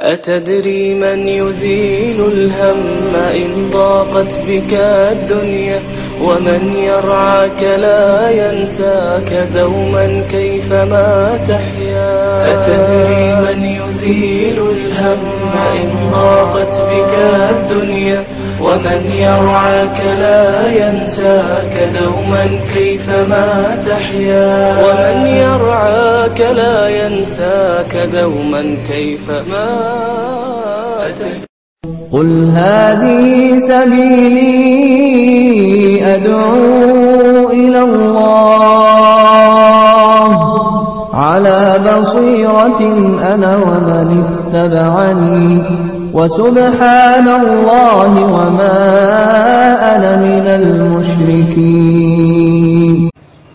أتدري من يزيل الهم إن ضاقت بك الدنيا ومن يرعاك لا ينساك دوما كيفما تحيا أتدري من يزيل الهم إن ضاقت بك الدنيا ومن يرعاك لا ينساك دوما كيفما تحيا ومن يرعاك لا ينساك دوما كيفما تحيا قل هذه سبيلي أدعو إلى الله على بصيرة أنا ومن اتبعني وسبحان الله وما أنا من المشركين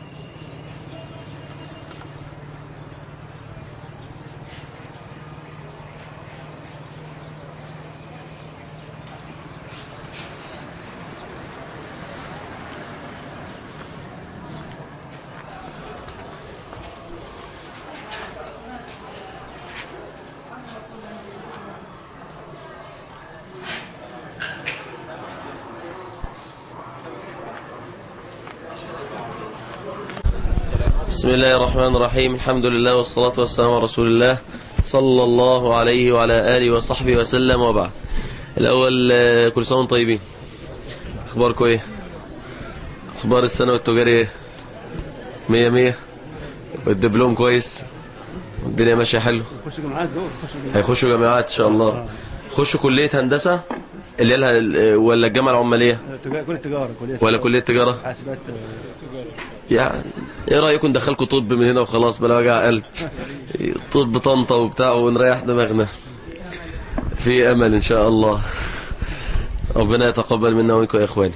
بسم الله الرحمن الرحيم الحمد لله والصلاة والسلام على رسول الله صلى الله عليه وعلى آله وصحبه وسلم وبعد الأول آه، كل سنة وانتم طيبين أخباركم إيه أخبار السنة والتجاري إيه مية مية والدبلوم كويس والدنيا ماشية حلو خشوا جامعات دول خشوا جامعات هيخشوا جامعات إن شاء الله خشوا كلية هندسة اللي هي لها ولا الجامعة العمالية تجا- كلية تجارة كلية ولا كلية تجارة حاسبات آه، يعني ايه رايكم ندخلكم طب من هنا وخلاص بلا وجع قلب طب طنطا وبتاع ونريح دماغنا في امل ان شاء الله ربنا يتقبل منا ومنكم يا اخواني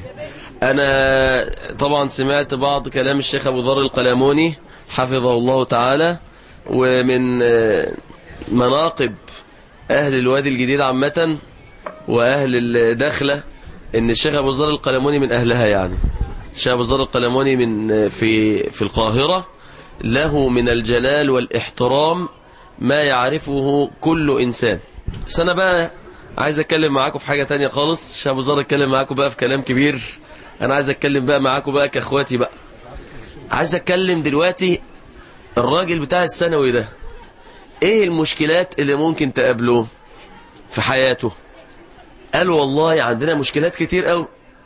انا طبعا سمعت بعض كلام الشيخ ابو ذر القلموني حفظه الله تعالى ومن آه، مناقب اهل الوادي الجديد عامه واهل الدخله ان الشيخ ابو ذر القلموني من اهلها يعني الشيخ ابو ذر القلموني من في في القاهره له من الجلال والاحترام ما يعرفه كل انسان بس انا بقى عايز اتكلم معاكم في حاجه تانية خالص الشيخ ابو ذر اتكلم معاكم بقى في كلام كبير انا عايز اتكلم بقى معاكم بقى كاخواتي بقى عايز اتكلم دلوقتي الراجل بتاع الثانوي ده ايه المشكلات اللي ممكن تقابله في حياته قال والله عندنا مشكلات كتير قوي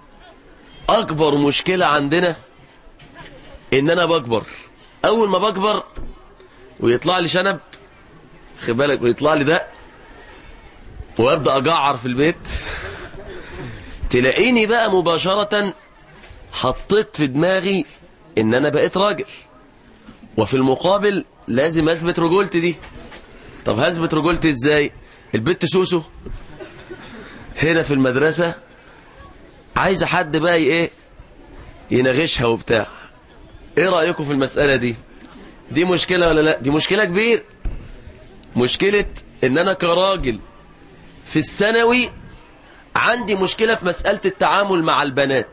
اكبر مشكلة عندنا ان انا بكبر اول ما بكبر ويطلع لي شنب خد بالك ويطلع لي ده وابدا اجعر في البيت تلاقيني بقى مباشرة حطيت في دماغي ان انا بقيت راجل وفي المقابل لازم اثبت رجولتي دي طب هثبت رجولتي ازاي البت سوسو هنا في المدرسة عايزة حد بقى ايه ينغشها وبتاع ايه رأيكم في المسألة دي دي مشكلة ولا لا دي مشكلة كبير مشكلة ان انا كراجل في الثانوي عندي مشكلة في مسألة التعامل مع البنات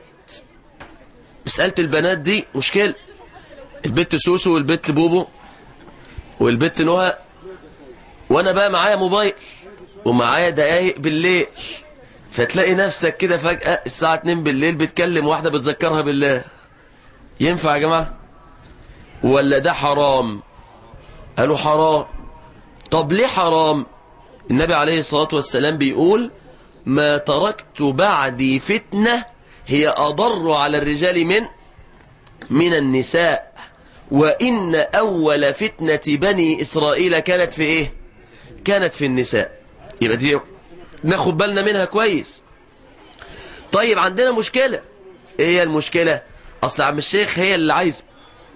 مسألة البنات دي مشكلة البت سوسو والبت بوبو والبت نهى وانا بقى معايا موبايل ومعايا دقايق بالليل فتلاقي نفسك كده فجأة الساعة 2 بالليل بتكلم واحدة بتذكرها بالله ينفع يا جماعة ولا ده حرام قالوا حرام طب ليه حرام النبي عليه الصلاة والسلام بيقول ما تركت بعدي فتنة هي أضر على الرجال من من النساء وإن أول فتنة بني إسرائيل كانت في إيه كانت في النساء يبقى دي ناخد بالنا منها كويس طيب عندنا مشكلة ايه هي المشكلة اصل عم الشيخ هي اللي عايزه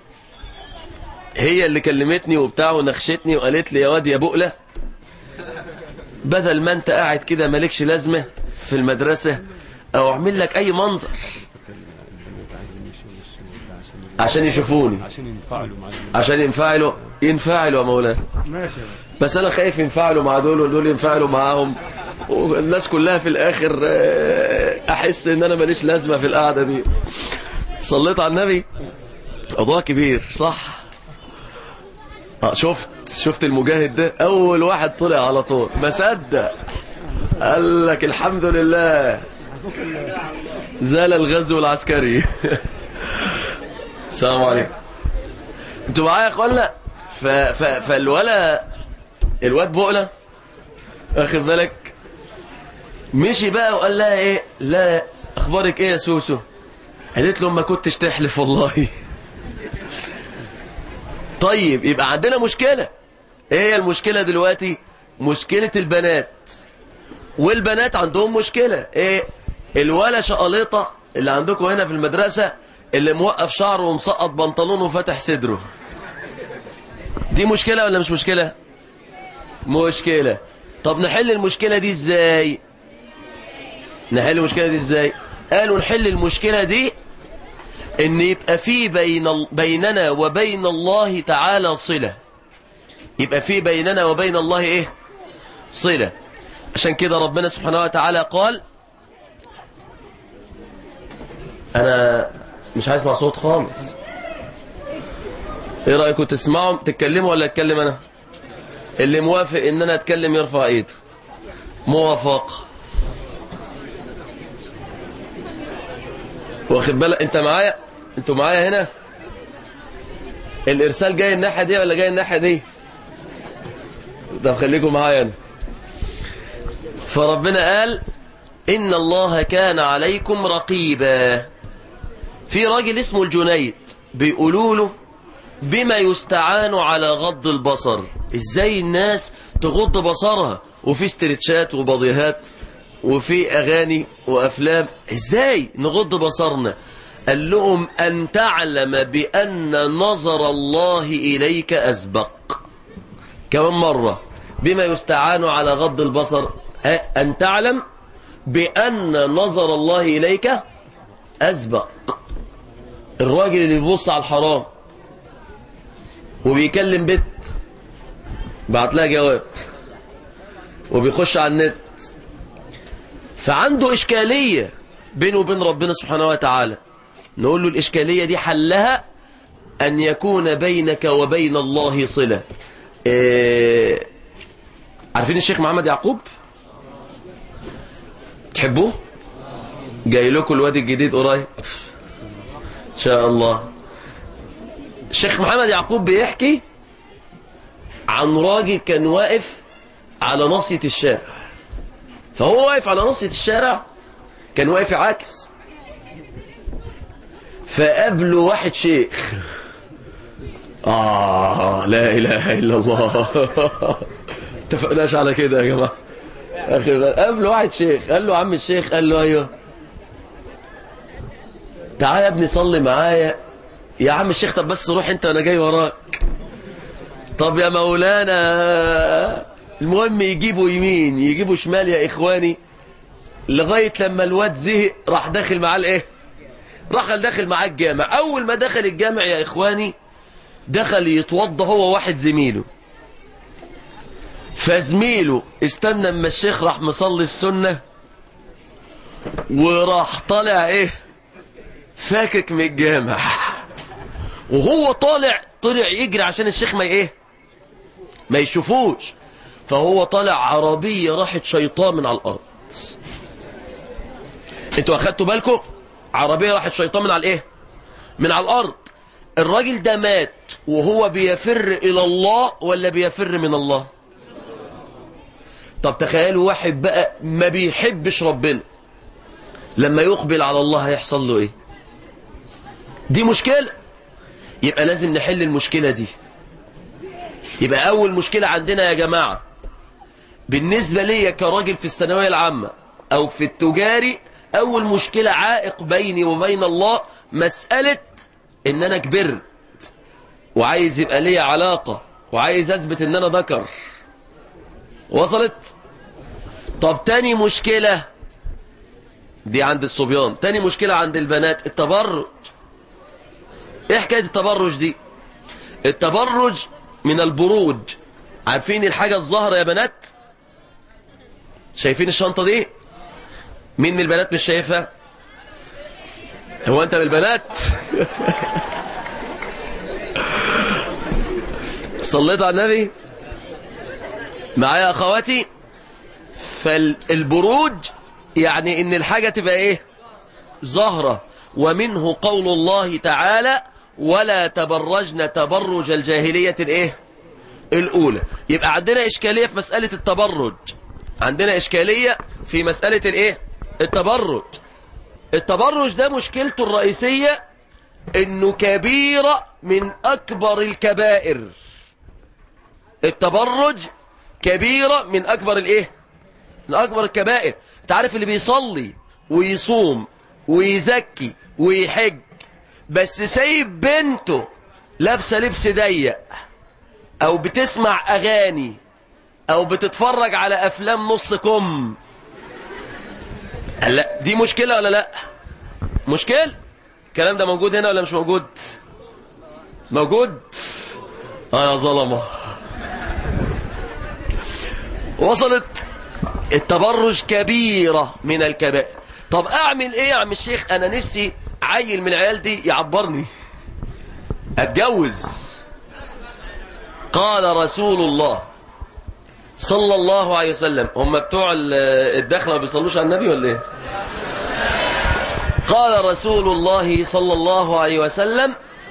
هي اللي كلمتني وبتاع ونخشتني وقالت لي يا واد يا بقلة بدل ما انت قاعد كده مالكش لازمة في المدرسة او اعمل لك اي منظر عشان يشوفوني عشان ينفعلوا مع عشان ينفعلوا ينفعلوا يا مولانا ماشي يا باشا بس انا خايف ينفعلوا مع دول ودول ينفعلوا معاهم والناس كلها في الاخر آه، احس ان انا ماليش لازمه في القعده دي صليت على النبي موضوع كبير صح اه شفت شفت المجاهد ده اول واحد طلع على طول ما صدق قال لك الحمد لله زال الغزو العسكري السلام عليكم انتوا معايا يا اخوانا ف... ف... فالولا الواد بقلة واخد بالك مشي بقى وقال لها ايه لا اخبارك ايه يا سوسو قالت له ما كنتش تحلف والله طيب يبقى عندنا مشكلة ايه هي المشكلة دلوقتي مشكلة البنات والبنات عندهم مشكلة ايه الولا شقليطة اللي عندكم هنا في المدرسة اللي موقف شعره ومسقط بنطلونه وفتح صدره دي مشكلة ولا مش مشكلة مشكلة طب نحل المشكلة دي ازاي نحل المشكلة دي ازاي قالوا نحل المشكلة دي ان يبقى في بين ال- بيننا وبين الله تعالى صلة يبقى في بيننا وبين الله ايه صلة عشان كده ربنا سبحانه وتعالى قال انا مش عايز اسمع صوت خالص ايه رايكم تسمعوا تتكلموا ولا اتكلم انا اللي موافق ان انا اتكلم يرفع ايده موافق واخد بالك انت معايا انتوا معايا هنا الارسال جاي الناحيه دي ولا جاي الناحيه دي طب خليكم معايا انا فربنا قال ان الله كان عليكم رقيبا في راجل اسمه الجنيد بيقولوا له بما يستعان على غض البصر ازاي الناس تغض بصرها وفي استرتشات وبضيهات وفي اغاني وافلام ازاي نغض بصرنا قال لهم ان تعلم بان نظر الله اليك اسبق كمان مرة بما يستعان على غض البصر ها، أن تعلم بأن نظر الله إليك أسبق الراجل اللي بيبص على الحرام وبيكلم بنت بعت لها جواب وبيخش على النت فعنده إشكالية بينه وبين ربنا سبحانه وتعالى نقول له الإشكالية دي حلها أن يكون بينك وبين الله صلة إيه عارفين الشيخ محمد يعقوب تحبوه جاي لكم الواد الجديد قريب ان شاء الله الشيخ محمد يعقوب بيحكي عن راجل كان واقف على ناصية الشارع فهو واقف على ناصية الشارع كان واقف عاكس فقابله واحد شيخ آه لا إله إلا الله اتفقناش على كده يا جماعة أخي قابل واحد شيخ قال له عم الشيخ قال له أيوه تعالى يا ابني صلي معايا يا عم الشيخ طب بس روح انت وانا جاي وراك طب يا مولانا المهم يجيبوا يمين يجيبوا شمال يا اخواني لغاية لما الواد زهق راح داخل معاه الايه راح داخل معاه الجامع اول ما دخل الجامع يا اخواني دخل يتوضى هو واحد زميله فزميله استنى اما الشيخ راح مصلي السنة وراح طالع ايه فاكك من الجامع وهو طالع طلع يجري عشان الشيخ ما ايه ما يشوفوش فهو طالع عربية راحت شيطان من على الارض انتوا اخدتوا بالكم عربية راحت شيطان من على الايه من على الارض الراجل ده مات وهو بيفر الى الله ولا بيفر من الله طب تخيلوا واحد بقى ما بيحبش ربنا لما يقبل على الله هيحصل له ايه دي مشكلة يبقى لازم نحل المشكلة دي يبقى أول مشكلة عندنا يا جماعة بالنسبة لي كراجل في الثانوية العامة أو في التجاري أول مشكلة عائق بيني وبين الله مسألة إن أنا كبرت وعايز يبقى لي علاقة وعايز أثبت إن أنا ذكر وصلت طب تاني مشكلة دي عند الصبيان تاني مشكلة عند البنات التبرج ايه حكاية التبرج دي التبرج من البروج عارفين الحاجة الظاهرة يا بنات شايفين الشنطة دي مين من البنات مش شايفها هو انت من البنات صليت على النبي معايا اخواتي فالبروج يعني ان الحاجة تبقى ايه ظاهرة ومنه قول الله تعالى ولا تبرجن تبرج الجاهلية الايه الاولى يبقى عندنا اشكالية في مسألة التبرج عندنا اشكالية في مسألة الايه التبرج التبرج ده مشكلته الرئيسية انه كبيرة من اكبر الكبائر التبرج كبيرة من اكبر الايه من اكبر الكبائر تعرف اللي بيصلي ويصوم ويزكي ويحج بس سايب بنته لابسه لبس ضيق او بتسمع اغاني او بتتفرج على افلام نص كم لا دي مشكلة ولا لا مشكلة الكلام ده موجود هنا ولا مش موجود موجود اه يا ظلمة وصلت التبرج كبيرة من الكبائر طب اعمل ايه يا عم الشيخ انا نفسي عيل من العيال دي يعبرني اتجوز قال رسول الله صلى الله عليه وسلم هم بتوع الدخلة ما بيصلوش على النبي ولا ايه قال رسول الله صلى الله عليه وسلم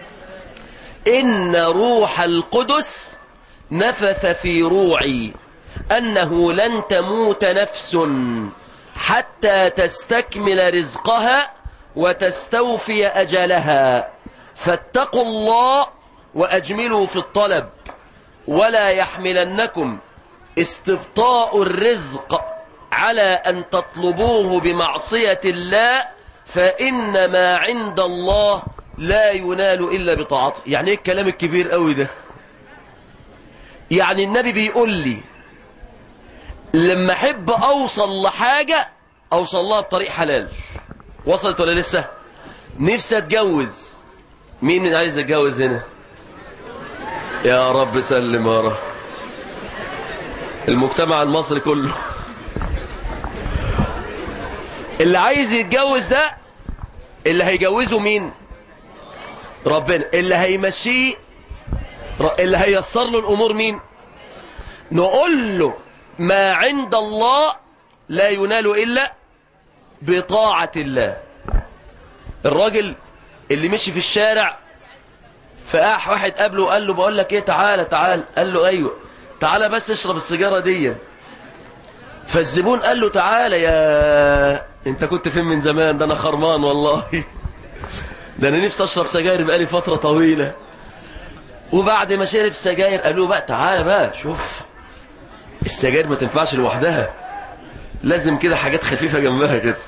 إن روح القدس نفث في روعي أنه لن تموت نفس حتى تستكمل رزقها وتستوفي أجلها فاتقوا الله وأجملوا في الطلب ولا يحملنكم استبطاء الرزق على أن تطلبوه بمعصية الله فإن ما عند الله لا ينال إلا بطاعته يعني ايه الكلام الكبير قوي ده يعني النبي بيقول لي لما احب اوصل لحاجة اوصل لها بطريق حلال وصلت ولا لسه نفسي اتجوز مين عايز اتجوز هنا يا رب سلم يا رب المجتمع المصري كله اللي عايز يتجوز ده اللي هيجوزه مين ربنا اللي هيمشيه اللي هيسر له الامور مين نقول له ما عند الله لا ينال الا بطاعة الله الراجل اللي مشي في الشارع فقاح واحد قبله وقال له بقول لك ايه تعالى تعالى قال له ايوه تعالى بس اشرب السيجارة دي فالزبون قال له تعالى يا انت كنت فين من زمان ده انا خرمان والله ده انا نفسي اشرب سجاير بقالي فترة طويلة وبعد ما شرب سجاير قالوا بقى تعالى بقى شوف السجاير ما تنفعش لوحدها لازم كده حاجات خفيفة جنبها كده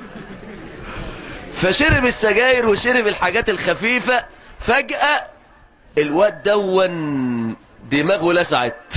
فشرب السجاير وشرب الحاجات الخفيفة فجأة الواد دون دماغه لسعت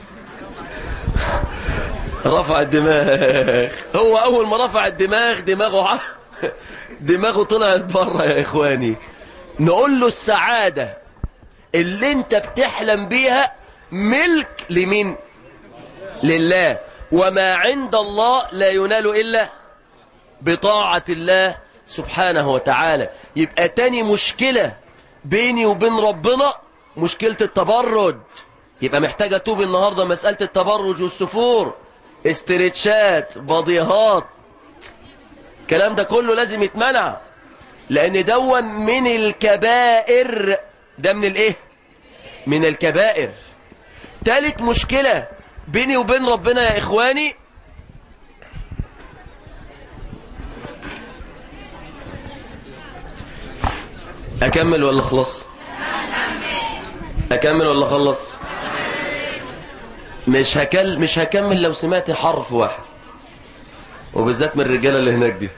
رفع الدماغ هو اول ما رفع الدماغ دماغه دماغه طلعت بره يا اخواني نقول له السعادة اللي انت بتحلم بيها ملك لمين لله وما عند الله لا ينال إلا بطاعة الله سبحانه وتعالى يبقى تاني مشكلة بيني وبين ربنا مشكلة التبرج يبقى محتاجة توب النهاردة مسألة التبرج والسفور استرتشات بضيهات الكلام ده كله لازم يتمنع لأن دون من الكبائر ده من الايه من الكبائر تالت مشكلة بيني وبين ربنا يا إخواني أكمل ولا خلص أكمل ولا خلص مش هكل مش هكمل لو سمعت حرف واحد وبالذات من الرجالة اللي هناك دي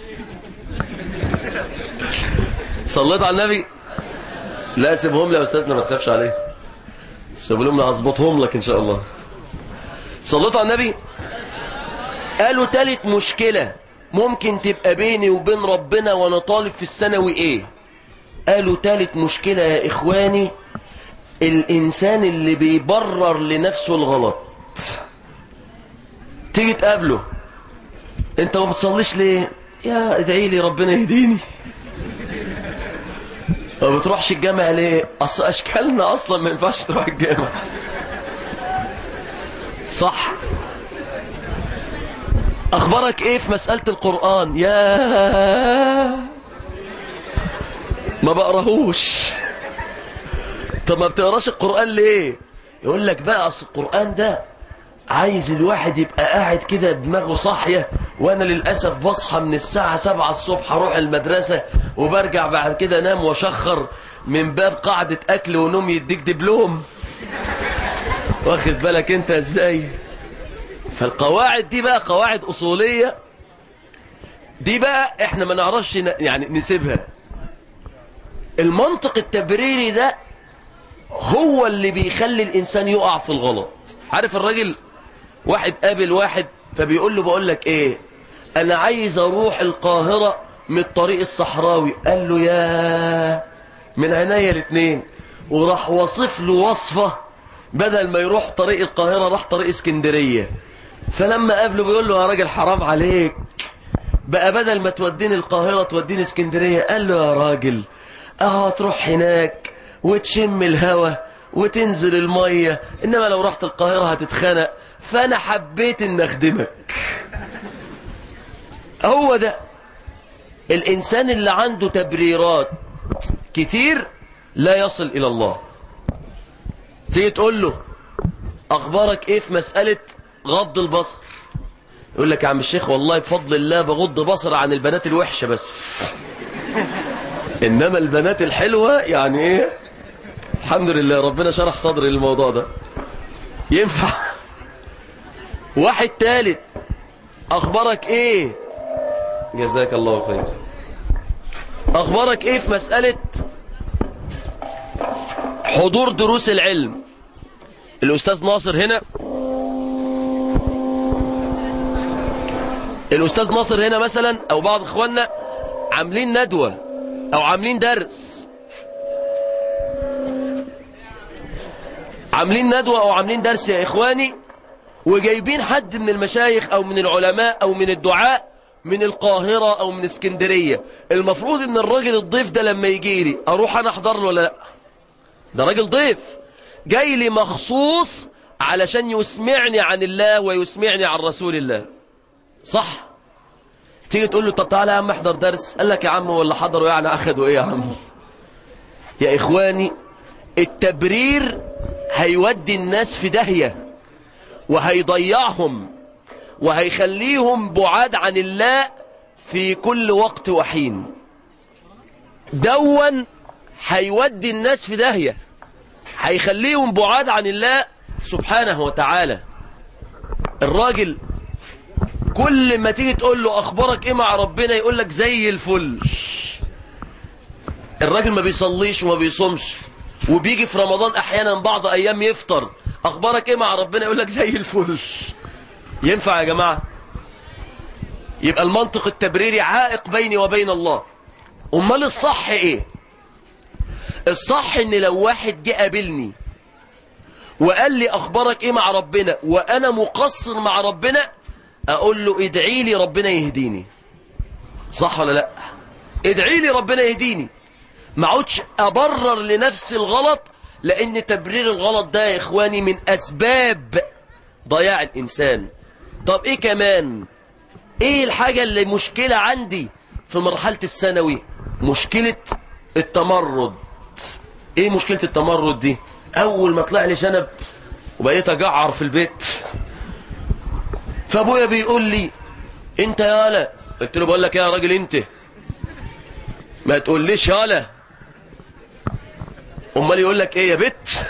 صليت على النبي لا سيبهم لي يا أستاذنا ما تخافش عليه سيبوا لهم هظبطهم لك إن شاء الله صليت على النبي قالوا تالت مشكلة ممكن تبقى بيني وبين ربنا وانا طالب في الثانوي ايه قالوا تالت مشكلة يا اخواني الانسان اللي بيبرر لنفسه الغلط تيجي تقابله انت ما بتصليش ليه يا ادعي لي ربنا يهديني ما بتروحش الجامع ليه اصل اشكالنا اصلا ما ينفعش تروح الجامع صح اخبارك ايه في مسألة القرآن يا ما بقراهوش طب ما بتقراش القرآن ليه يقول لك بقى اصل القرآن ده عايز الواحد يبقى قاعد كده دماغه صاحية وانا للأسف بصحى من الساعة سبعة الصبح اروح المدرسة وبرجع بعد كده انام واشخر من باب قاعدة اكل ونوم يديك دبلوم واخد بالك انت ازاي فالقواعد دي بقى قواعد اصولية دي بقى احنا ما نعرفش ن- يعني نسيبها المنطق التبريري ده هو اللي بيخلي الانسان يقع في الغلط عارف الراجل واحد قابل واحد فبيقول له بقول لك ايه انا عايز اروح القاهرة من الطريق الصحراوي قال له يا من عينيا الاثنين وراح وصف له وصفة بدل ما يروح طريق القاهرة راح طريق اسكندرية فلما قابله بيقول له يا راجل حرام عليك بقى بدل ما توديني القاهرة توديني اسكندرية قال له يا راجل اه تروح هناك وتشم الهوا وتنزل المية انما لو رحت القاهرة هتتخنق فانا حبيت ان اخدمك هو ده الانسان اللي عنده تبريرات كتير لا يصل الى الله تيجي تقول له اخبارك ايه في مسألة غض البصر يقول لك يا عم الشيخ والله بفضل الله بغض بصر عن البنات الوحشة بس انما البنات الحلوة يعني ايه الحمد لله ربنا شرح صدري للموضوع ده ينفع واحد تالت اخبارك ايه جزاك الله خير اخبارك ايه في مسألة حضور دروس العلم الاستاذ ناصر هنا الاستاذ ناصر هنا مثلا او بعض اخواننا عاملين ندوة او عاملين درس عاملين ندوة او عاملين درس يا اخواني وجايبين حد من المشايخ او من العلماء او من الدعاء من القاهرة او من اسكندرية المفروض ان الراجل الضيف ده لما يجي لي اروح انا احضر له ولا لا ده راجل ضيف جاي لي مخصوص علشان يسمعني عن الله ويسمعني عن رسول الله صح تيجي تقول له طب تعالى يا عم احضر درس قال لك يا عم ولا حضروا يعني اخدوا ايه يا عم يا اخواني التبرير هيودي الناس في داهية وهيضيعهم وهيخليهم بعاد عن الله في كل وقت وحين دون هيودي الناس في داهية هيخليهم بعاد عن الله سبحانه وتعالى الراجل كل ما تيجي تقول له اخبارك ايه مع ربنا يقول لك زي الفل الراجل ما بيصليش وما بيصومش وبيجي في رمضان احيانا بعض ايام يفطر اخبارك ايه مع ربنا يقول لك زي الفل ينفع يا جماعة يبقى المنطق التبريري عائق بيني وبين الله امال الصح ايه الصح ان لو واحد جه قابلني وقال لي اخبارك ايه مع ربنا وانا مقصر مع ربنا اقول له ادعي لي ربنا يهديني صح ولا لا ادعي لي ربنا يهديني ما اقعدش ابرر لنفسي الغلط لان تبرير الغلط ده يا اخواني من اسباب ضياع الانسان طب ايه كمان ايه الحاجة اللي مشكلة عندي في مرحلة الثانوي مشكلة التمرد ايه مشكلة التمرد دي اول ما طلع لي شنب وبقيت اجعر في البيت فابويا بيقول لي انت يالا قلت له بقول لك يا راجل انت ما تقوليش يالا امال يقول لك ايه يا بت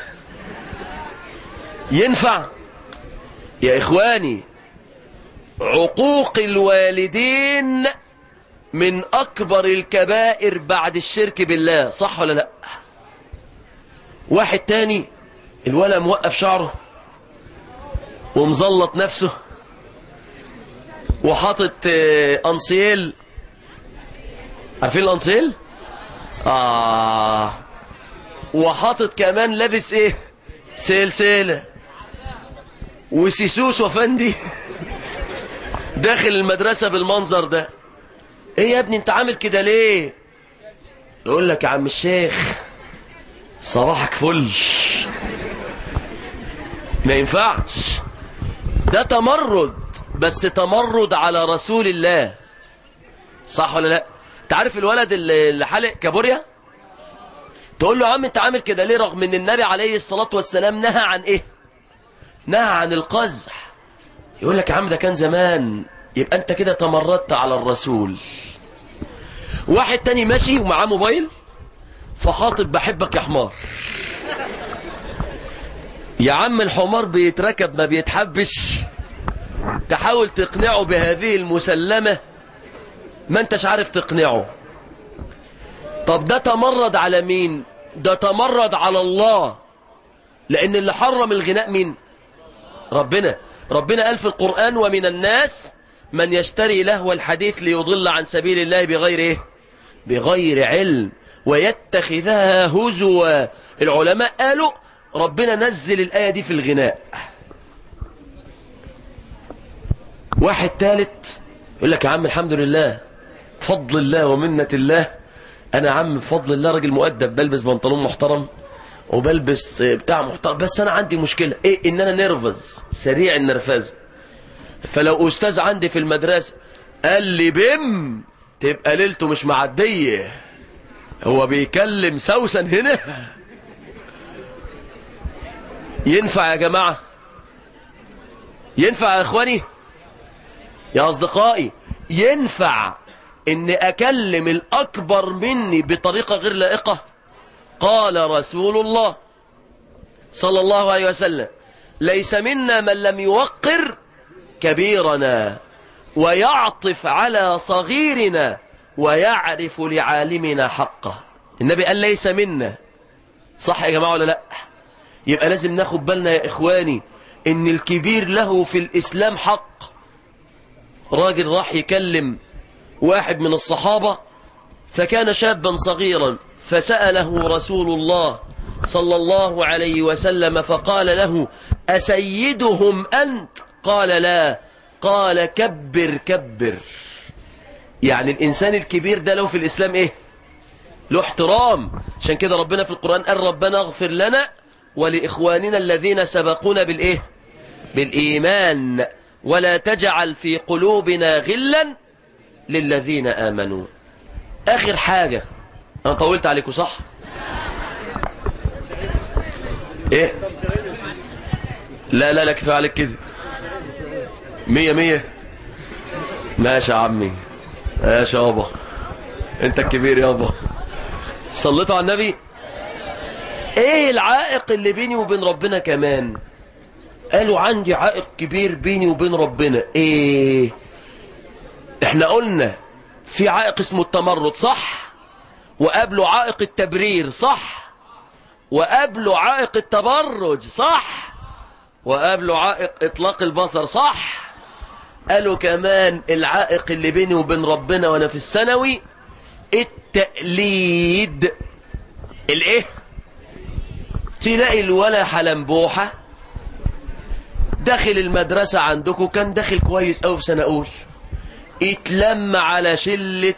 ينفع يا اخواني عقوق الوالدين من اكبر الكبائر بعد الشرك بالله صح ولا لا واحد تاني الولا موقف شعره ومزلط نفسه وحاطط آه، انسيل عارفين الانسيل اه وحاطط كمان لابس ايه سلسله وسيسوس وفندي داخل المدرسة بالمنظر ده ايه يا ابني انت عامل كده ليه يقول لك يا عم الشيخ صباحك فل ما ينفعش ده تمرد بس تمرد على رسول الله صح ولا لا تعرف الولد اللي اللي حلق كابوريا تقول له يا عم انت عامل كده ليه رغم ان النبي عليه الصلاة والسلام نهى عن ايه نهى عن القزح يقول لك يا عم ده كان زمان يبقى انت كده تمردت على الرسول واحد تاني ماشي ومعاه موبايل فخاطب بحبك يا حمار يا عم الحمار بيتركب ما بيتحبش تحاول تقنعه بهذه المسلمة ما انتش عارف تقنعه طب ده تمرد على مين ده تمرد على الله لان اللي حرم الغناء مين ربنا ربنا قال في القرآن ومن الناس من يشتري لهو الحديث ليضل عن سبيل الله بغير ايه بغير علم ويتخذها هزوا العلماء قالوا ربنا نزل الآية دي في الغناء واحد ثالث يقول لك يا عم الحمد لله فضل الله ومنة الله انا يا عم بفضل الله راجل مؤدب بلبس بنطلون محترم وبلبس بتاع محترم بس انا عندي مشكلة ايه ان انا نرفز سريع النرفزه فلو استاذ عندي في المدرسة قال لي بم تبقى ليلته مش معدية هو بيكلم سوسن هنا ينفع يا جماعة ينفع يا اخواني يا اصدقائي ينفع ان اكلم الاكبر مني بطريقة غير لائقة قال رسول الله صلى الله عليه وسلم ليس منا من لم يوقر كبيرنا ويعطف على صغيرنا ويعرف لعالمنا حقه النبي قال ليس منا صح يا جماعة ولا لا يبقى لازم ناخد بالنا يا إخواني إن الكبير له في الإسلام حق راجل راح يكلم واحد من الصحابة فكان شابا صغيرا فسأله رسول الله صلى الله عليه وسلم فقال له أسيدهم أنت قال لا قال كبر كبر يعني الإنسان الكبير ده له في الإسلام إيه له احترام عشان كده ربنا في القرآن قال ربنا اغفر لنا ولإخواننا الذين سبقونا بالإيه بالإيمان ولا تجعل في قلوبنا غلا للذين آمنوا آخر حاجة أنا طولت عليكم صح إيه لا لا لا كفاية عليك كده مية مية ماشي يا عمي ماشي يابا انت الكبير يابا صليتوا على النبي ايه العائق اللي بيني وبين ربنا كمان قالوا عندي عائق كبير بيني وبين ربنا ايه احنا قلنا في عائق اسمه التمرد صح وقابله عائق التبرير صح وقابله عائق التبرج صح وقابله عائق اطلاق البصر صح قالوا كمان العائق اللي بيني وبين ربنا وانا في الثانوي التقليد الايه تلاقي الولا حلنبوحة داخل المدرسة عندكم كان داخل كويس أوي في سنة أول اتلم على شلة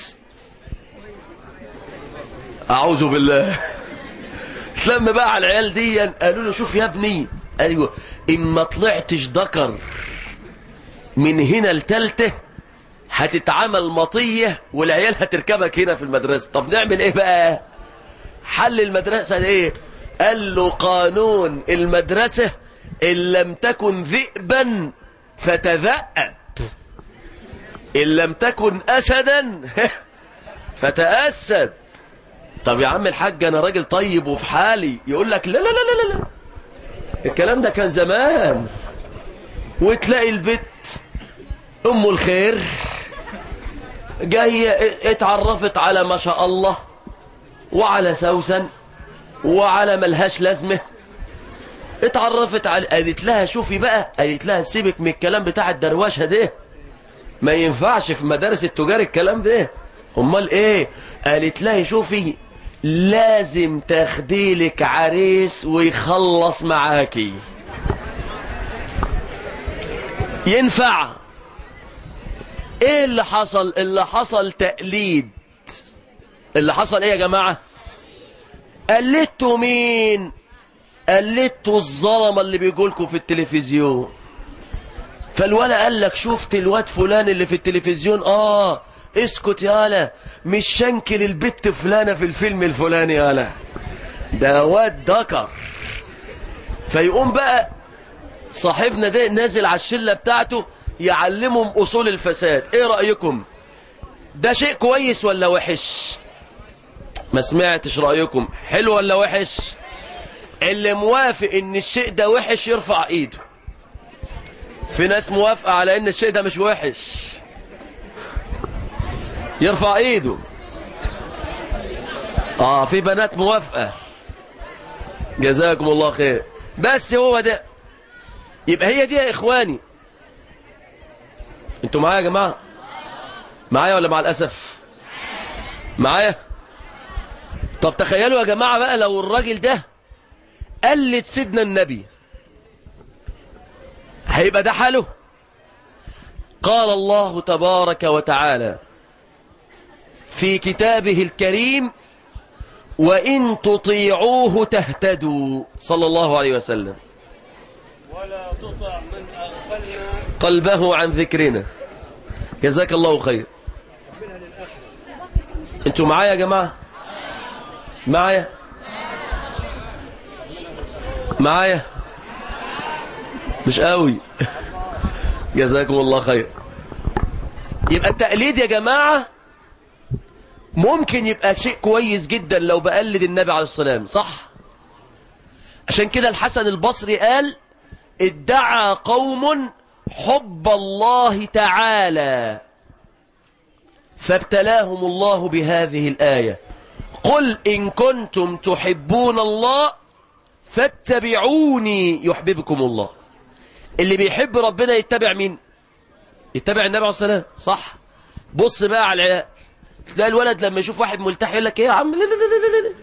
أعوذ بالله اتلم بقى على العيال دي قالوا له شوف يا ابني أيوه إما طلعتش ذكر من هنا لتالته هتتعمل مطية والعيال هتركبك هنا في المدرسة طب نعمل ايه بقى حل المدرسة ايه قال له قانون المدرسة إن لم تكن ذئبا فتذأب إن لم تكن أسدا فتأسد طب يا عم الحاج أنا راجل طيب وفي حالي يقول لك لا لا لا لا لا الكلام ده كان زمان وتلاقي البت أم الخير جاية اتعرفت على ما شاء الله وعلى سوسن وعلى ملهاش لازمة اتعرفت على قالت لها شوفي بقى قالت لها سيبك من الكلام بتاع الدرواشة ده ما ينفعش في مدارس التجار الكلام ده امال ايه قالت لها شوفي لازم تاخديلك عريس ويخلص معاكي ينفع ايه اللي حصل اللي حصل تقليد اللي حصل ايه يا جماعة قلدتوا مين قلدتوا الظلمة اللي بيقولكوا في التلفزيون فالولا قال لك شفت الواد فلان اللي في التلفزيون اه اسكت يالا مش شنكل البت فلانة في الفيلم الفلاني يالا ده واد ذكر فيقوم بقى صاحبنا ده نازل على الشلة بتاعته يعلمهم أصول الفساد ايه رأيكم ده شيء كويس ولا وحش ما سمعتش رأيكم حلو ولا وحش اللي موافق ان الشيء ده وحش يرفع ايده في ناس موافقة على ان الشيء ده مش وحش يرفع ايده اه في بنات موافقة جزاكم الله خير بس هو ده يبقى هي دي يا اخواني انتوا معايا يا جماعة معايا ولا مع الاسف معايا طب تخيلوا يا جماعة بقى لو الراجل ده قلد سيدنا النبي هيبقى ده حاله قال الله تبارك وتعالى في كتابه الكريم وإن تطيعوه تهتدوا صلى الله عليه وسلم ولا تطع من أغفلنا قلبه عن ذكرنا جزاك الله خير انتوا معايا يا جماعة معايا معايا مش قوي جزاكم الله خير يبقى التقليد يا جماعة ممكن يبقى شيء كويس جدا لو بقلد النبي عليه السلام صح عشان كده الحسن البصري قال ادعى قوم حب الله تعالى فابتلاهم الله بهذه الآية قل إن كنتم تحبون الله فاتبعوني يحببكم الله اللي بيحب ربنا يتبع مين يتبع النبي عليه الصلاة والسلام صح بص بقى على العيال تلاقي الولد لما يشوف واحد ملتحي يقول لك ايه يا عم لا لا لا لا لا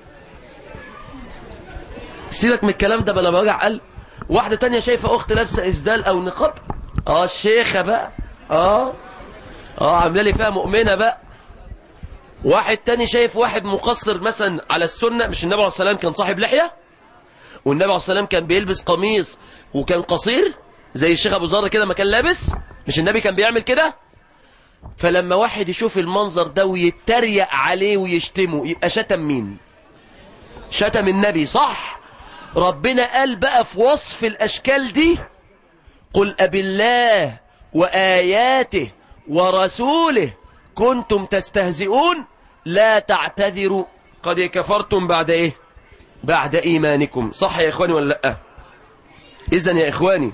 سيبك من الكلام ده بلا وجع قلب واحدة تانية شايفة أخت لابسة إسدال أو نقاب اه الشيخة بقى اه اه عامله لي فيها مؤمنة بقى واحد تاني شايف واحد مقصر مثلا على السنة مش النبي عليه الصلاة والسلام كان صاحب لحية والنبي عليه الصلاة والسلام كان بيلبس قميص وكان قصير زي الشيخ أبو ذر كده ما كان لابس مش النبي كان بيعمل كده فلما واحد يشوف المنظر ده ويتريق عليه ويشتمه يبقى شتم مين شتم النبي صح ربنا قال بقى في وصف الأشكال دي قل أب الله وآياته ورسوله كنتم تستهزئون لا تعتذروا قد كفرتم بعد إيه بعد إيمانكم صح يا إخواني ولا لأ إذن يا إخواني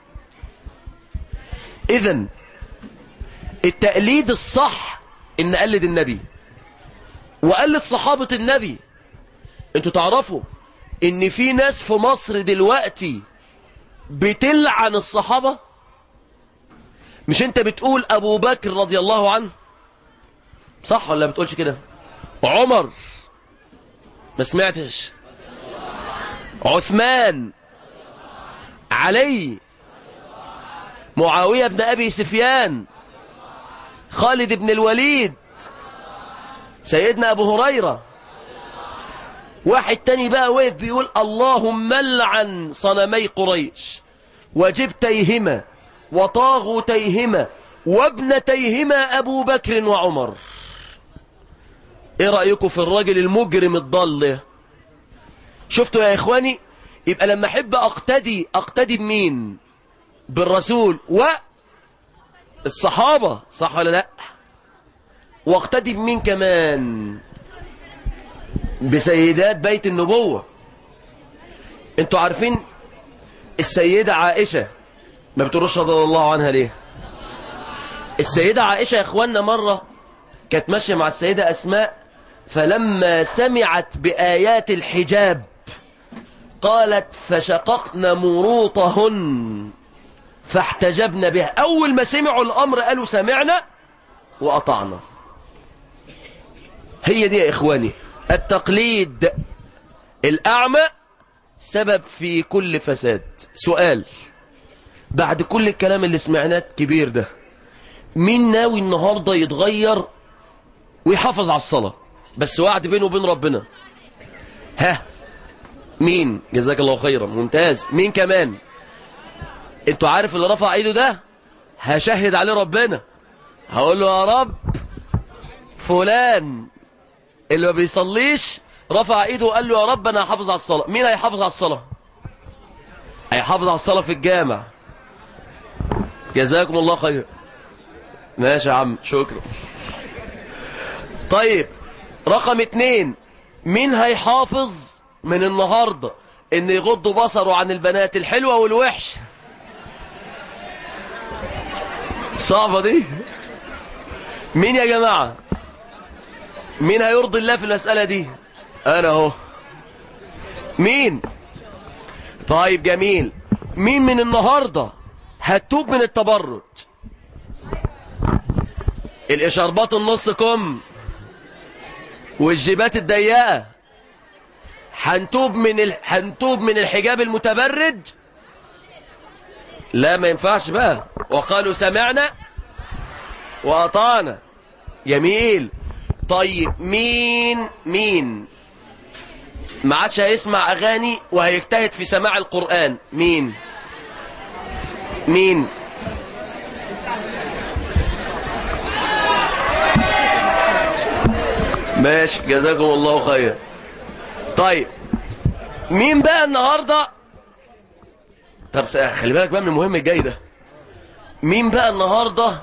إذن التقليد الصح إن أقلد النبي وقلد صحابة النبي انتوا تعرفوا ان في ناس في مصر دلوقتي بتلعن الصحابة مش انت بتقول ابو بكر رضي الله عنه صح ولا بتقولش كده عمر ما سمعتش عثمان علي معاوية بن ابي سفيان خالد بن الوليد سيدنا ابو هريره واحد تاني بقى واقف بيقول اللهم لعن صنمي قريش وجبتيهما وطاغوتيهما وابنتيهما أبو بكر وعمر ايه رأيكم في الراجل المجرم الضال ده؟ شفتوا يا إخواني يبقى لما أحب أقتدي أقتدي بمين بالرسول والصحابة صح ولا لا واقتدي بمين كمان بسيدات بيت النبوة انتوا عارفين السيدة عائشة ما بتقولوش رضي الله عنها ليه السيدة عائشة يا اخوانا مرة كانت ماشية مع السيدة أسماء فلما سمعت بآيات الحجاب قالت فشققن مروطهن فاحتجبن بها أول ما سمعوا الأمر قالوا سمعنا وأطعنا هي دي يا إخواني التقليد الأعمى سبب في كل فساد سؤال بعد كل الكلام اللي سمعناه كبير ده مين ناوي النهاردة يتغير ويحافظ على الصلاة بس وعد بينه وبين ربنا ها مين جزاك الله خيرا ممتاز مين كمان انتوا عارف اللي رفع ايده ده هشهد عليه ربنا هقول له يا رب فلان اللي ما بيصليش رفع ايده وقال له يا رب انا هحافظ على الصلاة مين هيحافظ على الصلاة هيحافظ على الصلاة في الجامع جزاكم الله خير ماشي يا عم شكرا طيب رقم اتنين مين هيحافظ من النهاردة ان يغض بصره عن البنات الحلوة والوحش صعبة دي مين يا جماعة مين هيرضي الله في المسألة دي انا اهو مين طيب جميل مين من النهاردة هتوب من التبرج الاشاربات النص كم والجيبات الضيقة هنتوب من ال... هنتوب من الحجاب المتبرج لا ما ينفعش بقى وقالوا سمعنا وأطعنا جميل طيب مين مين ما عادش هيسمع أغاني وهيجتهد في سماع القرآن مين مين ماشي جزاكم الله خير طيب مين بقى النهاردة طب س- خلي بالك بقى من المهم الجاي ده مين بقى النهاردة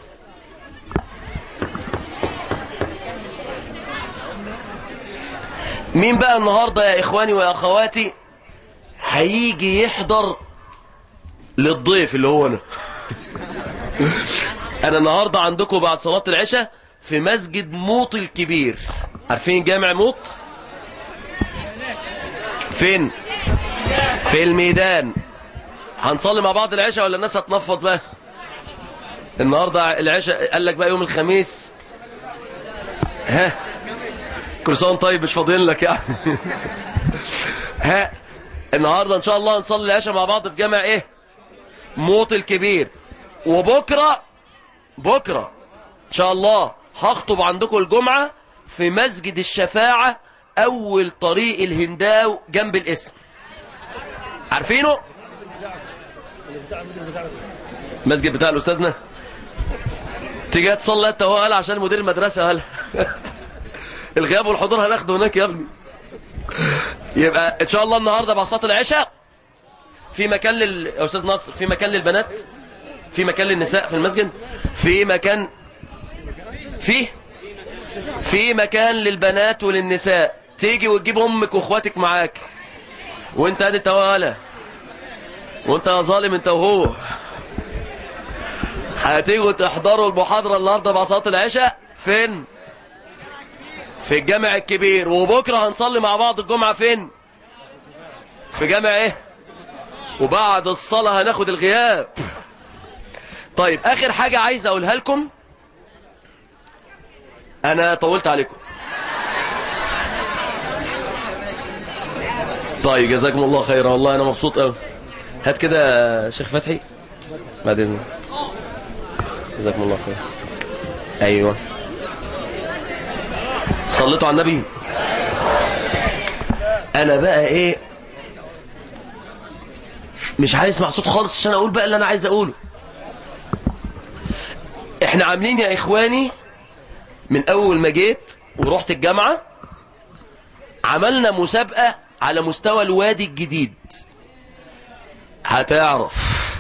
مين بقى النهاردة يا إخواني ويا أخواتي هيجي يحضر للضيف اللي هو أنا أنا النهاردة عندكم بعد صلاة العشاء في مسجد موط الكبير عارفين جامع موط فين في الميدان هنصلي مع بعض العشاء ولا الناس هتنفض بقى النهاردة العشاء قال لك بقى يوم الخميس ها كل سنة وأنت طيب مش فاضيين لك يعني ها النهاردة ان شاء الله هنصلي العشاء مع بعض في جامع ايه موط الكبير وبكرة بكرة ان شاء الله هخطب عندكم الجمعة في مسجد الشفاعة اول طريق الهنداو جنب الاسم عارفينه مسجد بتاع الاستاذنا تيجي تصلي انت هو قال عشان مدير المدرسة قال الغياب والحضور هناخده هناك يا ابني يبقى ان شاء الله النهارده بعد صلاه العشاء في مكان لل يا استاذ نصر في مكان للبنات في مكان للنساء في المسجد في مكان في في مكان للبنات وللنساء تيجي وتجيب امك واخواتك معاك وانت ادي توالى وانت يا ظالم انت وهو هتيجوا تحضروا المحاضره النهارده بعد صلاه العشاء فين في الجامع الكبير وبكرة هنصلي مع بعض الجمعة فين في جامع ايه وبعد الصلاة هناخد الغياب طيب اخر حاجة عايز اقولها لكم انا طولت عليكم طيب جزاكم الله خيرا والله انا مبسوط قوي هات كده يا شيخ فتحي بعد اذنك جزاكم الله خير ايوه صليتوا على النبي انا بقى ايه مش عايز اسمع صوت خالص عشان اقول بقى اللي انا عايز اقوله احنا عاملين يا اخواني من اول ما جيت ورحت الجامعة عملنا مسابقة على مستوى الوادي الجديد هتعرف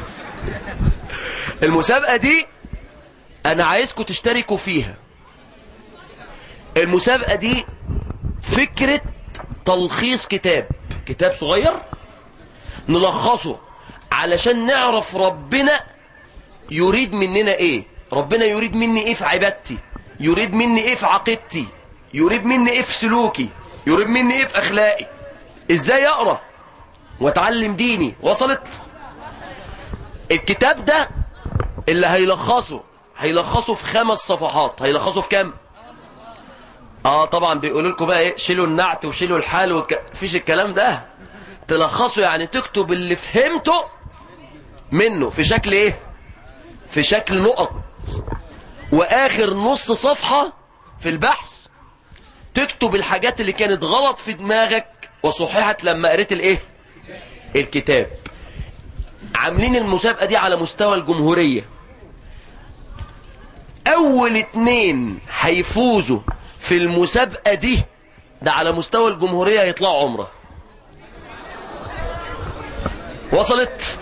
المسابقة دي انا عايزكم تشتركوا فيها المسابقة دي فكرة تلخيص كتاب كتاب صغير نلخصه علشان نعرف ربنا يريد مننا ايه ربنا يريد مني ايه في عبادتي يريد مني ايه في عقيدتي يريد مني ايه في سلوكي يريد مني ايه في اخلاقي ازاي اقرا واتعلم ديني وصلت الكتاب ده اللي هيلخصه هيلخصه في خمس صفحات هيلخصه في كام اه طبعا بيقولوا لكم بقى ايه شيلوا النعت وشيلوا الحال وك... فيش الكلام ده تلخصوا يعني تكتب اللي فهمته منه في شكل ايه في شكل نقط واخر نص صفحة في البحث تكتب الحاجات اللي كانت غلط في دماغك وصححت لما قريت الايه الكتاب عاملين المسابقة دي على مستوى الجمهورية اول اتنين هيفوزوا في المسابقة دي ده على مستوى الجمهورية هيطلعوا عمره وصلت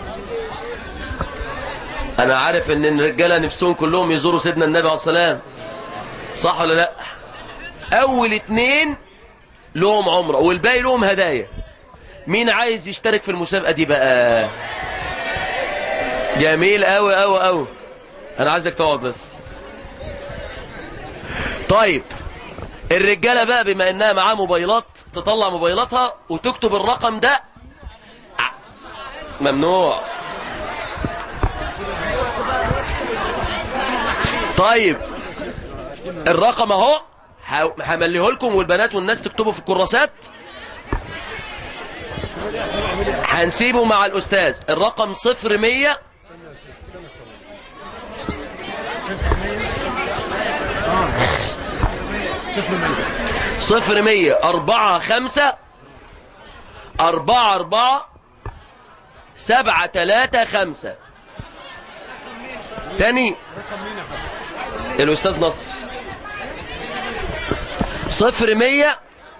انا عارف ان الرجاله نفسهم كلهم يزوروا سيدنا النبي عليه السلام صح ولا لا اول اتنين لهم عمره والباقي لهم هدايا مين عايز يشترك في المسابقه دي بقى جميل قوي قوي قوي انا عايزك تقعد بس طيب الرجاله بقى بما انها معاها موبايلات تطلع موبايلاتها وتكتب الرقم ده ع- ممنوع طيب الرقم اهو ه- همليه لكم والبنات والناس تكتبوا في الكراسات هنسيبه مع الاستاذ الرقم صفر مية صفر مية أربعة خمسة أربعة أربعة سبعة تلاتة خمسة تاني الأستاذ نصر صفر مية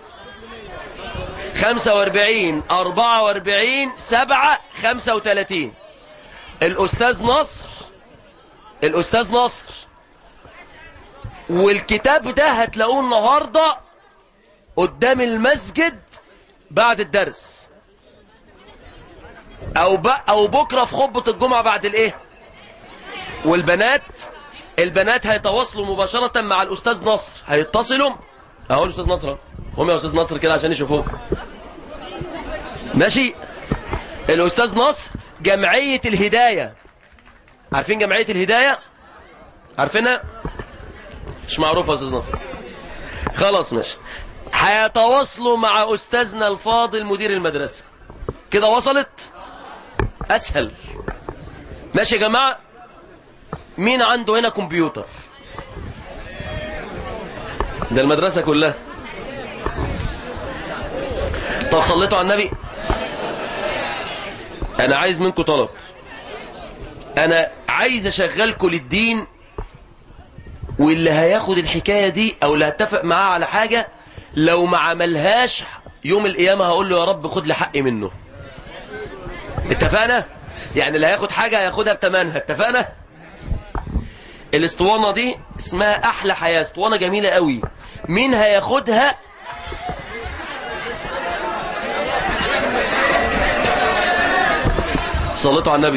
خمسة واربعين أربعة واربعين سبعة خمسة وتلاتين الأستاذ نصر الأستاذ نصر والكتاب ده هتلاقوه النهاردة قدام المسجد بعد الدرس أو, ب... أو بكرة في خطبة الجمعة بعد الإيه والبنات البنات هيتواصلوا مباشرة مع الأستاذ نصر هيتصلوا أهو الأستاذ نصر أهو. هم يا أستاذ نصر كده عشان يشوفوك ماشي الأستاذ نصر جمعية الهداية عارفين جمعية الهداية عارفينها مش معروفة يا أستاذ نصر خلاص ماشي هيتواصلوا مع أستاذنا الفاضل مدير المدرسة كده وصلت أسهل ماشي يا جماعة مين عنده هنا كمبيوتر ده المدرسة كلها طب صليتوا على النبي انا عايز منكم طلب انا عايز اشغلكم للدين واللي هياخد الحكاية دي او اللي هتفق معاه على حاجة لو ما عملهاش يوم القيامة هقول له يا رب خد لي حقي منه اتفقنا يعني اللي هياخد حاجة هياخدها بتمنها اتفقنا الاسطوانة دي اسمها احلى حياة اسطوانة جميلة قوي مين هياخدها صليتوا على النبي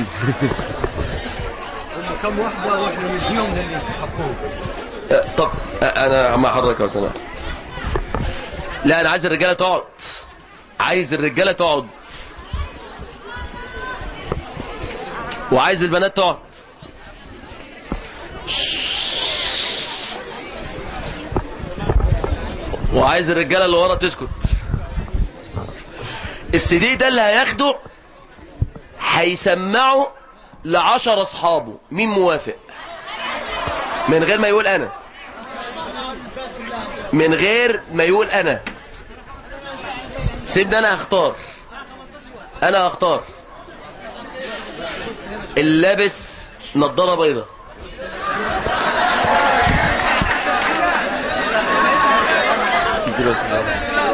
هم كم واحدة واحنا نديهم للي يستحقوه أه، طب أه، انا مع حضرتك يا سلام لا انا عايز الرجاله تقعد عايز الرجاله تقعد وعايز البنات تقعد وعايز الرجاله اللي ورا تسكت السي دي ده اللي هياخده هيسمعه لعشر اصحابه مين موافق من غير ما يقول انا من غير ما يقول انا سيبني انا هختار انا هختار اللابس نضاره بيضة اديله يا أستاذ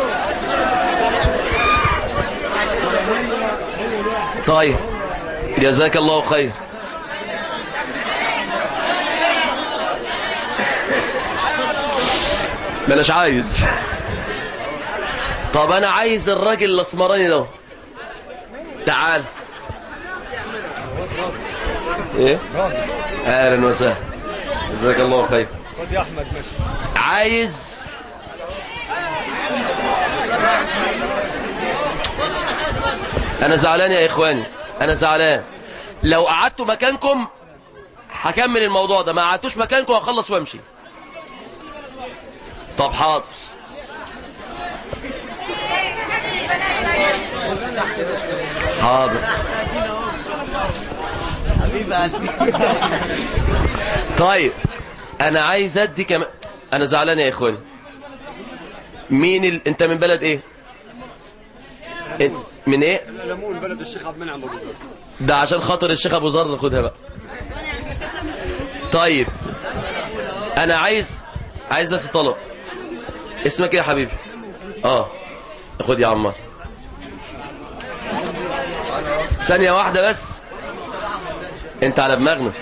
عمرو. طيب جزاك الله خير ما اناش عايز طب انا عايز الراجل الاسمراني ده تعال ايه اهلا وسهلا جزاك الله خير خد يا احمد ماشي عايز انا زعلان يا اخواني انا زعلان لو قعدتوا مكانكم هكمل الموضوع ده ما قعدتوش مكانكم هخلص وامشي طب حاضر حاضر طيب انا عايز ادي كمان انا زعلان يا اخواني مين ال... انت من بلد ايه إن- من ايه ليمون بلد الشيخ عبد المنعم ابو زر ده عشان خاطر الشيخ ابو ذر خدها بقى طيب انا عايز عايز بس طلب اسمك ايه يا حبيبي اه خد يا عمار ثانية واحدة بس انت على دماغنا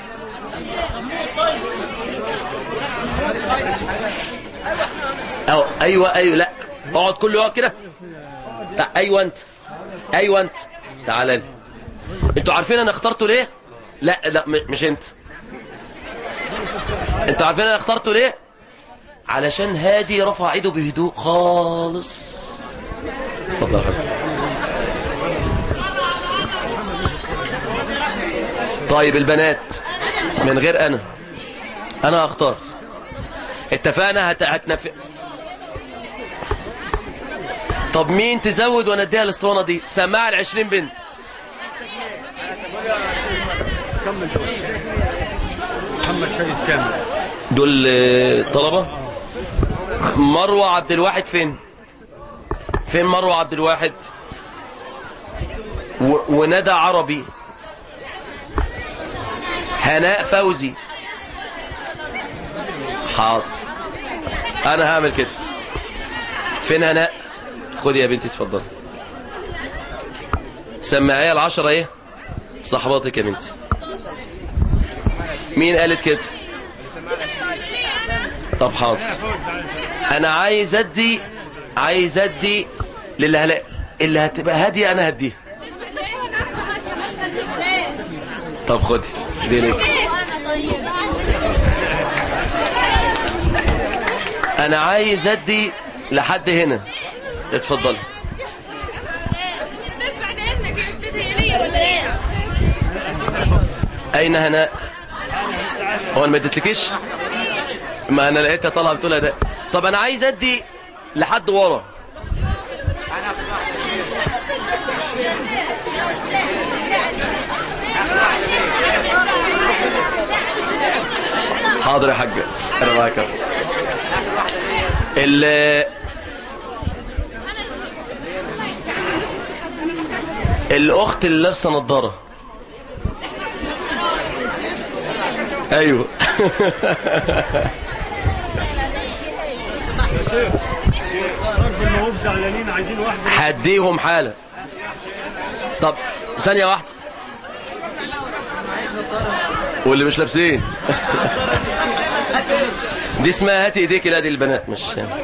أو ايوه ايوه لا اقعد كله يقعد كده تع- ايوه انت ايوه انت تعالى لي انتوا عارفين انا اخترته ليه لا لا م- مش انت انتوا عارفين انا اخترته ليه علشان هادي رفع ايده بهدوء خالص اتفضل يا حبيبي طيب البنات من غير انا انا هختار اتفقنا هت... هتنف... طب مين تزود وانا اديها الاسطوانه دي سماع ال 20 بنت كمل محمد سيد كامل دول آه، طلبة مروة عبد الواحد فين فين مروة عبد الواحد و... وندى عربي هناء فوزي حاضر انا هعمل كده فين هناء خدي يا بنتي اتفضلي سمعيها العشرة ايه صحباتك يا بنتي مين قالت كده طب حاضر انا عايز ادي عايز ادي للي هلا اللي هتبقى هاديه انا هديها طب خدي دي ليك وانا طيب انا عايز ادي لحد هنا اتفضلي تدفع لانك هي ليا ولا ايه؟ اين هناء هو انا ما اديتلكيش ما انا لقيتها طالعه بتقول ده طب انا عايز ادي لحد ورا حاضر يا حاجه انا معاك أهو. ال الاخت اللي لابسه نظاره ايوه رغم ان هم زعلانين عايزين واحده هديهم حاله طب ثانيه واحده واللي مش لابسين دي اسمها هاتي ايديك لا دي البنات مش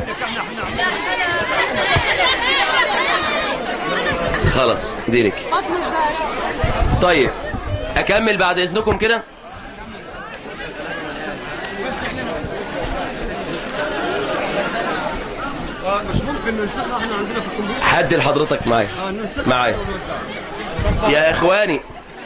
خلاص دي لك طيب اكمل بعد اذنكم كده آه، مش ممكن ننسخها احنا عندنا في الكمبيوتر حد لحضرتك معايا اه ننسخها معايا ونوزعها. يا اخواني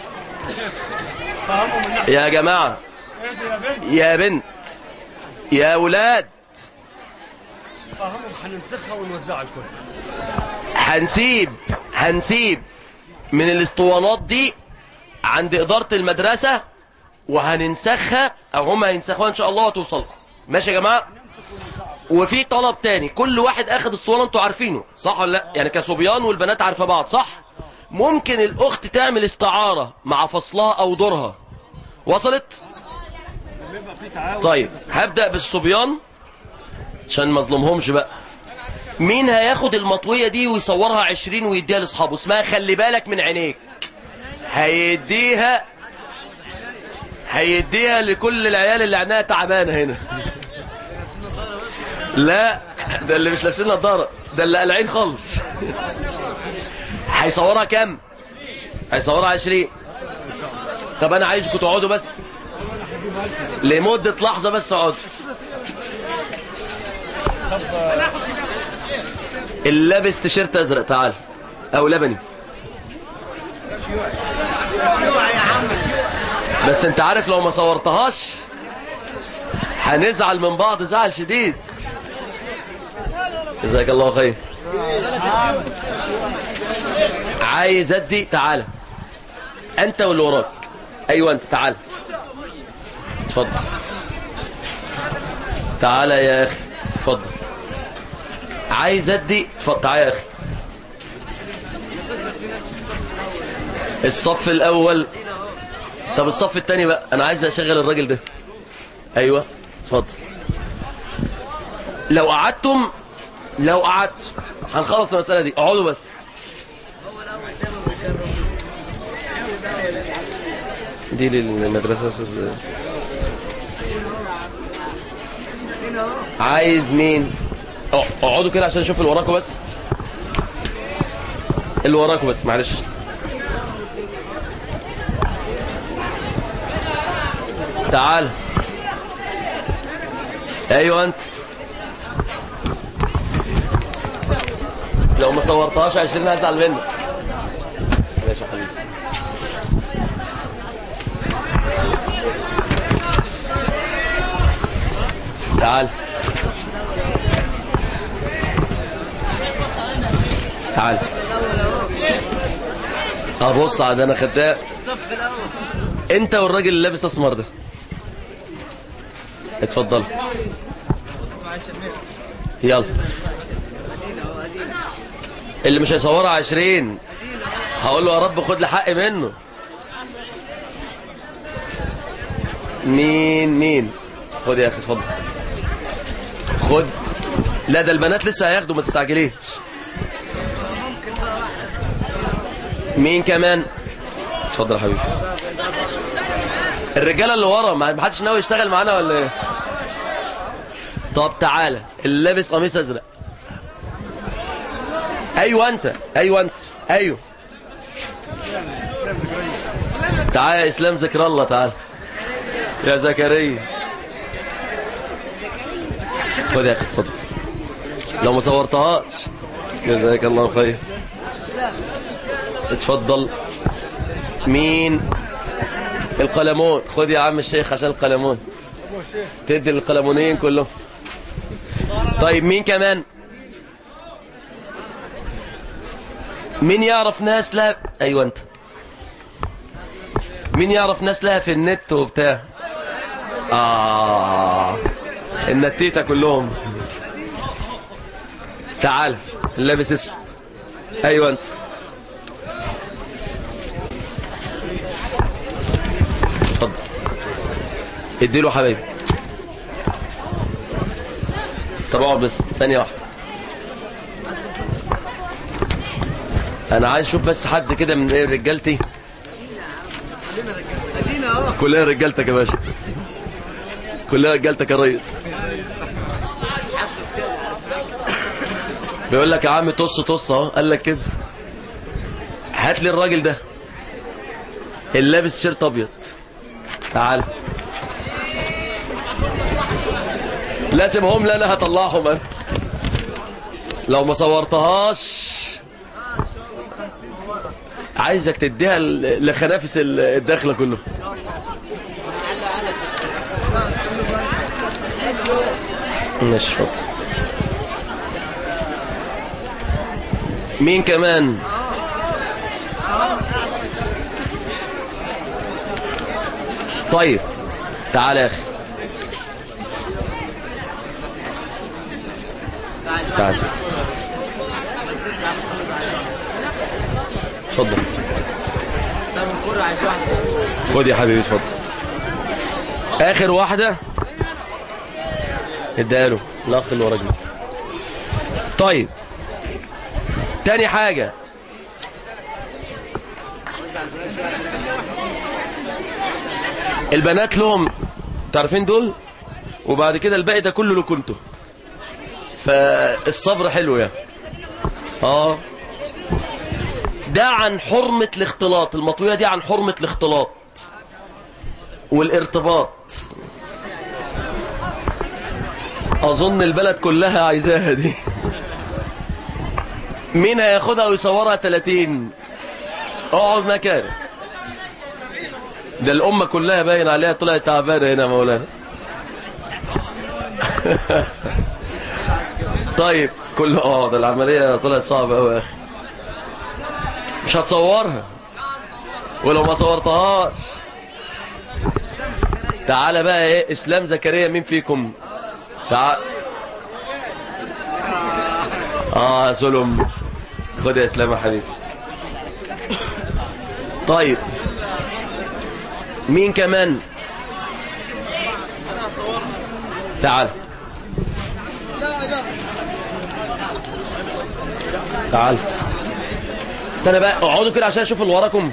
فهموا من ناحيه يا جماعه ايه دي يا بنت يا بنت يا ولاد فهموا هننسخها ونوزعها الكل هنسيب هنسيب من الاسطوانات دي عند إدارة المدرسة وهننسخها أو هم هينسخوها إن شاء الله وتوصلكم ماشي يا جماعة وفي طلب تاني كل واحد أخد اسطوانة أنتوا عارفينه صح ولا لا يعني كصبيان والبنات عارفة بعض صح ممكن الأخت تعمل استعارة مع فصلها أو دورها وصلت بيبقى في تعاون طيب هبدأ بالصبيان عشان ما اظلمهمش بقى مين هياخد المطوية دي ويصورها عشرين ويديها لاصحابه اسمها خلي بالك من عينيك هيديها هيديها لكل العيال اللي عينها تعبانة هنا لا ده اللي مش لابسين نظارة ده اللي قلعين خالص هيصورها كام هيصورها عشرين طب انا عايزكم تقعدوا بس لمدة لحظة بس اقعدوا اللي لابس تيشيرت ازرق تعال او لبني بس انت عارف لو ما صورتهاش هنزعل من بعض زعل شديد جزاك الله خير عايز ادي تعالى انت واللي وراك ايوه انت تعالى اتفضل تعالى يا اخي اتفضل عايز ادي اتفضل تعالى يا اخي الصف الاول طب الصف الثاني بقى انا عايز اشغل الراجل ده ايوه اتفضل لو قعدتم لو قعدت هنخلص المسألة دي اقعدوا بس دي للمدرسة أستاذ عايز مين اه، اقعدوا كده عشان اشوف اللي وراكوا بس اللي وراكوا بس معلش تعال ايوه انت لو ما صورتهاش 20 هزعل منك ماشي يا حبيبي تعال تعال ابص على ده انا خدام انت والراجل اللي لابس اسمر ده اتفضل يلا اللي مش هيصورها عشرين هقول له يا رب خد لي حقي منه مين مين خد يا اخي اتفضل خد لا ده البنات لسه هياخدوا ما تستعجليش مين كمان اتفضل يا حبيبي الرجاله اللي ورا ما حدش ناوي يشتغل معانا ولا ايه طب تعالى اللي لابس قميص ازرق ايوه انت ايوه انت ايوه تعالى يا اسلام ذكر الله تعالى يا زكريا خد يا اخي اتفضل لو ما صورتهاش جزاك الله خير اتفضل مين القلمون خد يا عم الشيخ عشان القلمون تدي القلمونين كلهم طيب مين كمان مين يعرف ناس لها ايوه انت مين يعرف ناس لها في النت وبتاع اه النتيتة كلهم تعال لابس اسود ايوه انت اتفضل اديله حبايبي طب اقعد بس ثانية واحدة انا عايز اشوف بس حد كده من ايه رجالتي كلها رجالتك يا باشا كلها رجالتك يا ريس بيقول لك يا عم طص طص اهو قال لك كده هات لي الراجل ده اللي لابس شيرت ابيض تعال لازم هم لا انا هطلعهم انا لو ما صورتهاش عايزك تديها ل- لخنافس ال- الداخله كله مش فاضي مين كمان طيب تعال يا اخي تعال اتفضل خد يا حبيبي اتفضل اخر واحده اديها له الاخ اللي ورا جنبي. طيب تاني حاجه البنات لهم تعرفين دول وبعد كده الباقي ده كله له كنته فالصبر حلو يعني اه ده عن حرمة الاختلاط المطوية دي عن حرمة الاختلاط والارتباط اظن البلد كلها عايزاها دي مين هياخدها ويصورها 30 اقعد مكانك ده الأمة كلها باين عليها طلعت تعبانة هنا يا مولانا طيب كله اه ده العملية طلعت صعبة أوي يا أخي مش هتصورها ولو ما صورتهاش تعالى بقى ايه اسلام زكريا مين فيكم تعال اه يا سلم خد يا اسلام يا حبيبي طيب مين كمان تعال تعال استنى بقى اقعدوا كده عشان اشوف اللي وراكم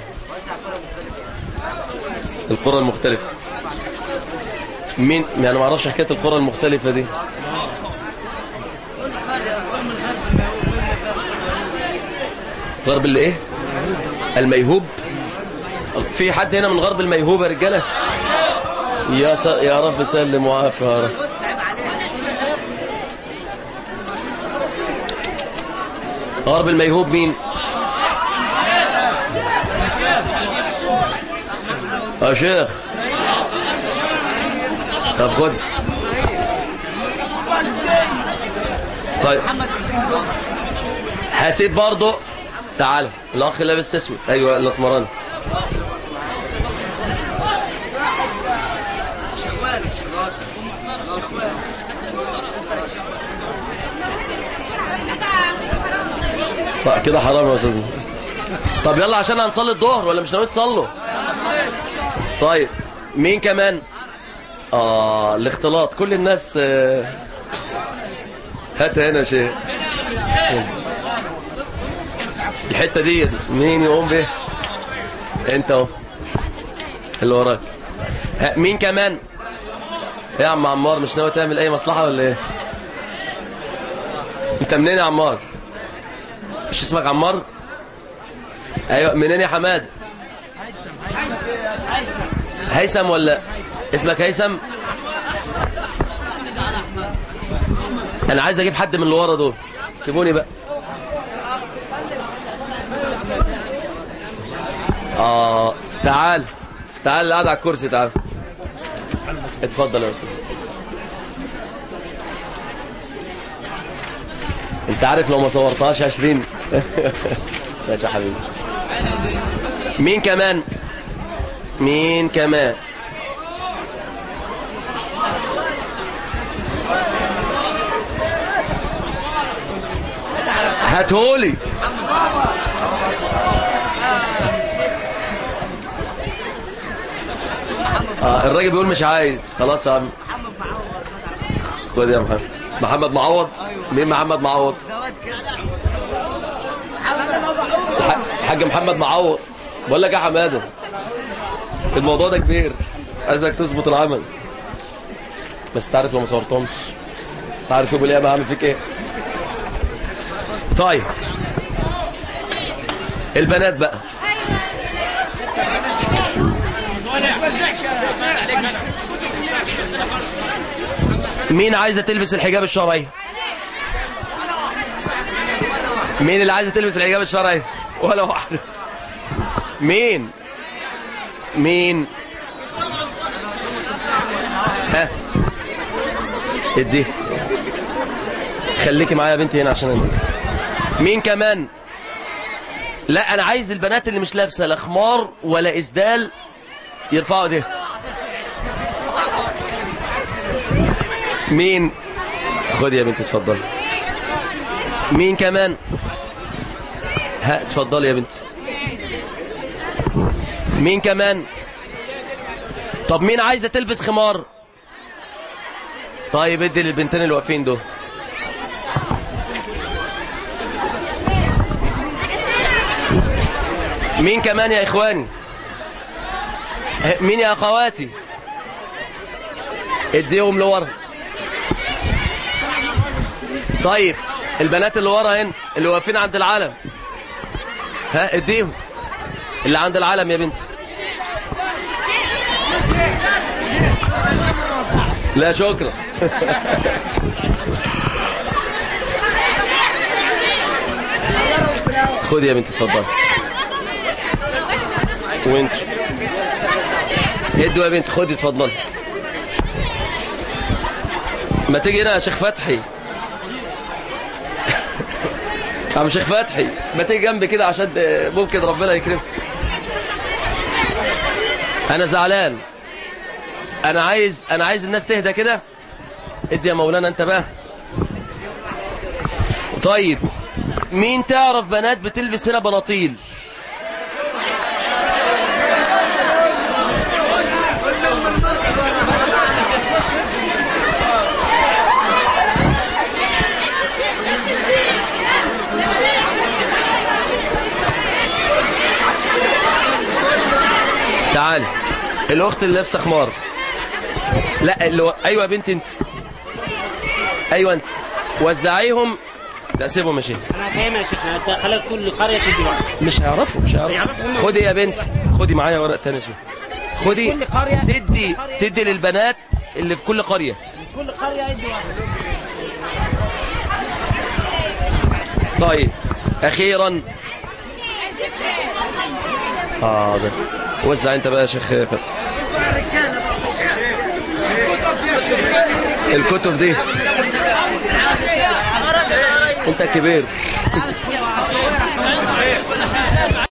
القرى المختلفة مين يعني ما اعرفش حكايه القرى المختلفة دي غرب الايه الميهوب في حد هنا من غرب الميهوب يا رجاله يا س... يا رب سلم وعافي يا رب غرب الميهوب مين يا شيخ طب خد طيب حسيت برضو تعال الاخ لابس اسود ايوه الاسمراني صح كده حرام يا استاذنا طب يلا عشان هنصلي الظهر ولا مش ناوي تصلوا طيب مين كمان اه الاختلاط كل الناس آه، هات هنا شيء الحته دي مين يقوم به انت اهو اللي وراك ها، مين كمان إيه يا عم عمار مش ناوي تعمل اي مصلحه ولا ايه انت منين يا عمار مش اسمك عمار ايوه منين يا حماد هيثم ولا اسمك هيثم انا عايز اجيب حد من اللي ورا دول سيبوني بقى اه تعال تعال اللي قاعد على الكرسي تعال اتفضل يا استاذ انت عارف لو ما صورتهاش 20 ماشي يا حبيبي مين كمان مين كمان هاتهولي آه الراجل بيقول مش عايز خلاص يا عم خد يا محمد محمد معوض مين محمد معوض الح- حاج محمد معوض بقول لك يا حماده الموضوع ده كبير عايزك تظبط العمل بس تعرف لو ما صورتهمش تعرف يوم القيامه هعمل فيك ايه طيب البنات بقى مين عايزه تلبس الحجاب الشرعي مين اللي عايزه تلبس الحجاب الشرعي ولا واحده مين مين ها ادي خليكي معايا يا بنتي هنا عشان أنا. مين كمان لا انا عايز البنات اللي مش لابسه لا خمار ولا اسدال يرفعوا ده مين خد يا بنتي اتفضلي مين كمان ها اتفضلي يا بنتي مين كمان طب مين عايزه تلبس خمار طيب ادي للبنتين اللي واقفين دول مين كمان يا اخواني ه- مين يا اخواتي اديهم لورا طيب البنات اللي ورا هنا اللي واقفين عند العلم ها اديهم اللي عند العلم يا بنتي لا شكرا خد يا بنتي اتفضل وانت ادوا يا بنتي خدي اتفضلي ما تيجي هنا يا شيخ فتحي يا عم شيخ فتحي ما تيجي جنبي كده عشان ممكن ربنا يكرمك انا زعلان انا عايز انا عايز الناس تهدى كده ادي يا مولانا انت بقى طيب مين تعرف بنات بتلبس هنا بناطيل تعالي الاخت اللي لابسه خمار لا اللي هو- ايوه يا بنت انت ايوه انت وزعيهم لا سيبهم يا شيخ انا فاهم يا شيخنا انت خليك كل قريه تدي واحد مش هيعرفوا مش هيعرفوا هيعرفوا. خدي يا بنت خدي معايا ورق تاني شوف خدي كل قرية- تدي قرية. تدي للبنات اللي في كل قرية كل قريه يدي واحد طيب اخيرا حاضر وزع انت بقى يا شيخ فتحي الكتب دي انت كبير